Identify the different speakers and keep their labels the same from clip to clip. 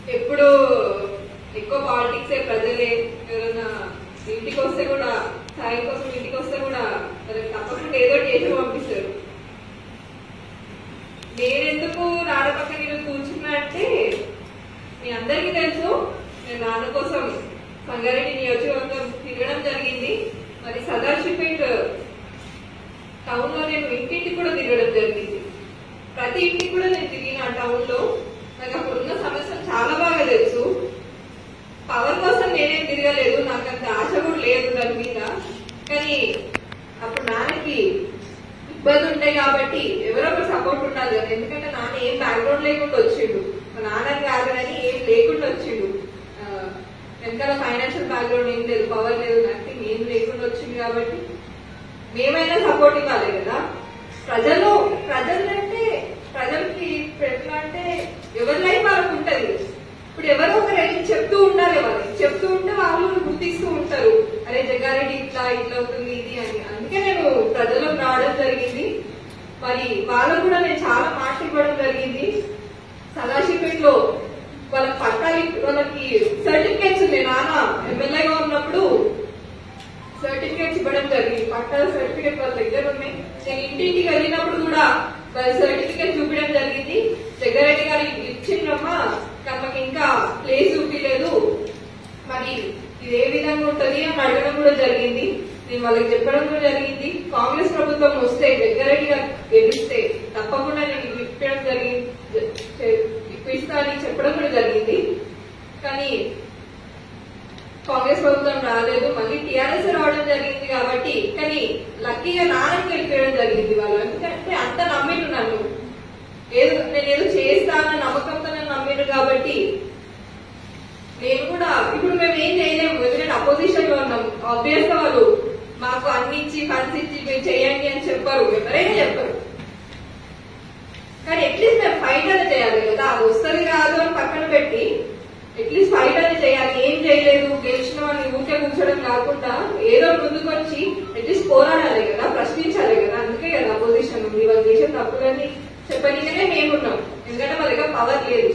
Speaker 1: ఎప్పుడు ఎక్కువ పాలిటిక్సే ప్రజలే ఎవరైనా ఇంటికి వస్తే కూడా సాయం కోసం ఇంటికి వస్తే కూడా వాళ్ళకి తప్పకుండా ఏదో ఒకటి చేసి పంపిస్తారు నేనెందుకు నాన్న పక్కన నేను కూర్చున్నా అంటే మీ అందరికీ తెలుసు నేను నాన్న కోసం సంగారెడ్డి నియోజకవర్గం తిరగడం జరిగింది మరి సదాశివపేట్ టౌన్ లో నేను ఇంటింటికి కూడా తిరగడం జరిగింది ప్రతి ఇంటికి కూడా నేను తిరిగిన టౌన్ లో నాకు అక్కడ ఉన్న సమస్యలు చాలా బాగా తెలుసు పవర్ కోసం నేనేం తిరగలేదు నాకు అంత ఆశ కూడా లేదు దాని మీద కానీ అప్పుడు నాన్నకి ఇబ్బంది ఉంటాయి కాబట్టి ఎవరో ఒకరు సపోర్ట్ ఉండాలి కదా ఎందుకంటే నాన్న ఏం బ్యాక్గ్రౌండ్ లేకుండా వచ్చిండు మా నాన్న కాదు కానీ ఏం లేకుండా వచ్చిండు ఆ, వెనకాల ఫైనాన్షియల్ బ్యాక్గ్రౌండ్ ఏం లేదు పవర్ లేదు నథింగ్ ఏం లేకుండా వచ్చింది కాబట్టి మేమైనా సపోర్ట్ ఇవ్వాలి కదా ప్రజలు ప్రజలంటే ప్రజలకి ఇప్పుడు ఎట్లా అంటే ఎవరి లైఫ్ వాళ్ళకు ఉంటది ఇప్పుడు ఎవరో ఒకరు వెళ్ళి చెప్తూ ఉండాలి వాళ్ళకి చెప్తూ ఉంటే వాళ్ళు గుర్తిస్తూ ఉంటారు అరే జగ్గారెడ్డి ఇట్లా ఇట్లా అవుతుంది ఇది అని అందుకే నేను ప్రజలకు రావడం జరిగింది మరి వాళ్ళకు కూడా నేను చాలా మాటలు ఇవ్వడం జరిగింది సదాశివపేటలో వాళ్ళకి పట్టాలి వాళ్ళకి సర్టిఫికేట్స్ ఉన్నాయి నాన్న ఎమ్మెల్యేగా ఉన్నప్పుడు సర్టిఫికేట్స్ ఇవ్వడం జరిగింది పట్టాల సర్టిఫికేట్ వాళ్ళ దగ్గర ఉన్నాయి నేను ఇంటింటికి వెళ్ళినప్పుడు కూడా వాళ్ళ సర్టిఫికేట్ చూపించడం జరిగింది జగ్గారెడ్డి గారు ఇచ్చిండ్రమ్మా కానీ మాకు ఇంకా ప్లేస్ చూపించలేదు మరి ఇది ఏ విధంగా ఉంటది అని అడగడం కూడా జరిగింది నేను వాళ్ళకి చెప్పడం కూడా జరిగింది కాంగ్రెస్ ప్రభుత్వం వస్తే జగ్గారెడ్డి గారు గెలిస్తే తప్పకుండా నేను ఇది ఇప్పడం జరిగింది ఇప్పిస్తా అని చెప్పడం కూడా జరిగింది కానీ కాంగ్రెస్ ప్రభుత్వం రాలేదు మళ్ళీ టీఆర్ఎస్ రావడం జరిగింది కాబట్టి కానీ లక్కీగా నాన్నకి వెళ్ళిపోయడం జరిగింది వాళ్ళు ఎందుకంటే అంత నమ్మిండు నన్ను ఏదో నేను ఏదో చేస్తానన్న నమ్మకంతో నన్ను నమ్మిండు కాబట్టి నేను కూడా ఇప్పుడు మేము ఏం చేయలేము ఎందుకంటే అపోజిషన్ లో ఉన్నాం ఆబ్వియస్ గా వాళ్ళు మాకు అన్ని ఇచ్చి ఫండ్స్ ఇచ్చి మీరు చేయండి అని చెప్పారు ఎవరైనా చెప్పరు కానీ అట్లీస్ట్ మేము ఫైట్ అనేది చేయాలి కదా అది వస్తుంది కాదు అని పక్కన పెట్టి అట్లీస్ట్ ఫైట్ అనేది చేయాలి ఏం చేయలేదు గెలిచిన వాళ్ళని ఊరికే కూర్చోడం కాకుండా ఏదో ముందుకు వచ్చి అట్లీస్ట్ పోరాడాలి కదా ప్రశ్నించాలి కదా అందుకే కదా అపోజిషన్ ఉంది వాళ్ళు చేసిన తప్పులని చెప్పనీకనే మేమున్నాం ఎందుకంటే వాళ్ళ దగ్గర పవర్ లేదు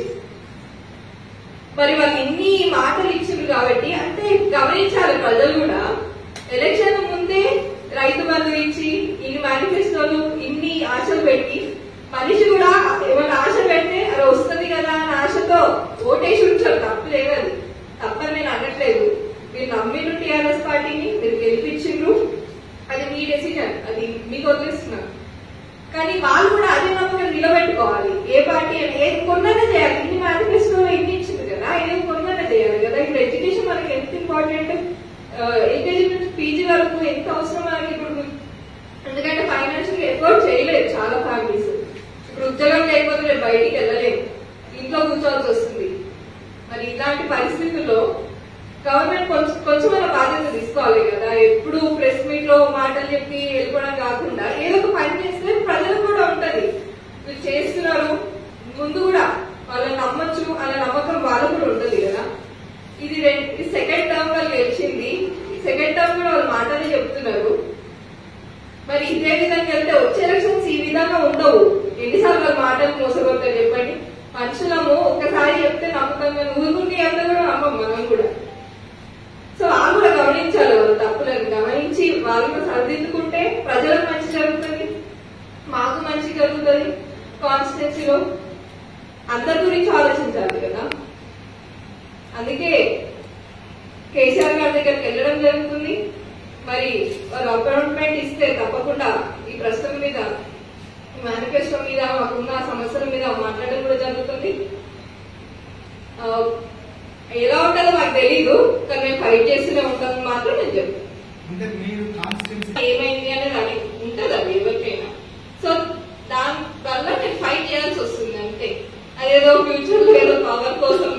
Speaker 1: మరి వాళ్ళు ఇన్ని మాటలు ఇచ్చిండ్రు కాబట్టి అంటే గమనించాలి ప్రజలు కూడా ఎలక్షన్ ముందే రైతు బంధు ఇచ్చి ఇన్ని మేనిఫెస్టోలు ఇన్ని ఆశలు పెట్టి మనిషి కూడా ఏమైనా ఆశ పెడితే అది వస్తుంది కదా అన్న ఆశతో ఓటేసి ఉంచారు తప్పు లేదు అది తప్పని నేను అనట్లేదు మీరు నమ్మిన టీఆర్ఎస్ పార్టీని మీరు గెలిపించిండ్రు అది మీ డెసిజన్ అది మీకు వదిలేస్తున్నారు కానీ వాళ్ళు కూడా అదే నమ్మకం నిలబెట్టుకోవాలి ఏ పార్టీ అని ఏది కొన్నైనా చేయాలి ఇన్ని మేనిఫెస్టోలో ఇన్ని ఇచ్చింది కదా ఏది కొన్నైనా చేయాలి కదా ఇప్పుడు ఎడ్యుకేషన్ మనకి ఎంత ఇంపార్టెంట్ ఎల్కేజీ నుంచి పీజీ వరకు ఎంత అవసరం మనకి ఇప్పుడు ఎందుకంటే ఫైనాన్షియల్ ఎఫర్ట్ చేయలేదు చాలా ఫ్యామిలీస్ ఇప్పుడు ఉద్యోగం లేకపోతే రేపు బయటికి వెళ్ళలేము ఇంట్లో కూర్చోవాల్సి వస్తుంది మరి ఇలాంటి పరిస్థితుల్లో గవర్నమెంట్ కొంచెం కొంచెం బాధ్యత తీసుకోవాలి కదా ఎప్పుడు ప్రెస్ మీట్ లో మాటలు చెప్పి వెళ్ళిపోవడం కాకుండా ఏదో ఒక పని చేస్తే ప్రజలకు కూడా ఉంటది మీరు చేస్తున్నారు ముందు కూడా వాళ్ళని నమ్మొచ్చు అనే నమ్మకం వాళ్ళకు కూడా ఉంటది కదా ఇది రెం- ఇది సెకండ్ టర్మ్ వాళ్ళు గెలిచింది సెకండ్ టర్మ్ కూడా వాళ్ళు మాటలే చెప్తున్నారు మరి ఇదే విధంగా వెళ్తే వచ్చే ఎలక్షన్స్ ఈ విధంగా ఉండవు ఎన్నిసార్లు వాళ్ళ మాటలు మోసగొడతారు చెప్పండి మనుషులము ఒక్కసారి చెప్తే నమ్ముతాం కానీ ఊరుకుంటే ఎంత కూడా నమ్మం మనం కూడా సో వాళ్ళు కూడా గమనించాలి వాళ్ళు తప్పులను గమనించి వాళ్ళు కూడా సరిదిద్దుకుంటే ప్రజలకు మంచి జరుగుతుంది మాకు మంచి జరుగుతుంది కాన్స్టిట్యున్సీలో అందరి గురించి ఆలోచించాలి కదా అందుకే కేసీఆర్ గారి దగ్గరికి వెళ్ళడం జరుగుతుంది మరి వారు అపాయింట్మెంట్ ఇస్తే తప్పకుండా ఈ ప్రశ్నల మీద ఈ మేనిఫెస్టో మీద మాకున్న సమస్యల మీద మాట్లాడడం కూడా జరుగుతుంది ఆ, ఎలా ఉంటుందో మాకు తెలీదు కానీ మేము ఫైట్ చేస్తూనే ఉంటామని మాత్రం నేను చెప్తాను
Speaker 2: అంటే మీరు కాన్స్టిట్యున్సీ
Speaker 1: ఏమైంది అనేది అది ఉంటుంది అది ఎవరికైనా సో దాని వల్ల నేను ఫైట్ చేయాల్సి వస్తుంది అంతే అదేదో ఫ్యూచర్ లో ఏదో పవర్ కోసం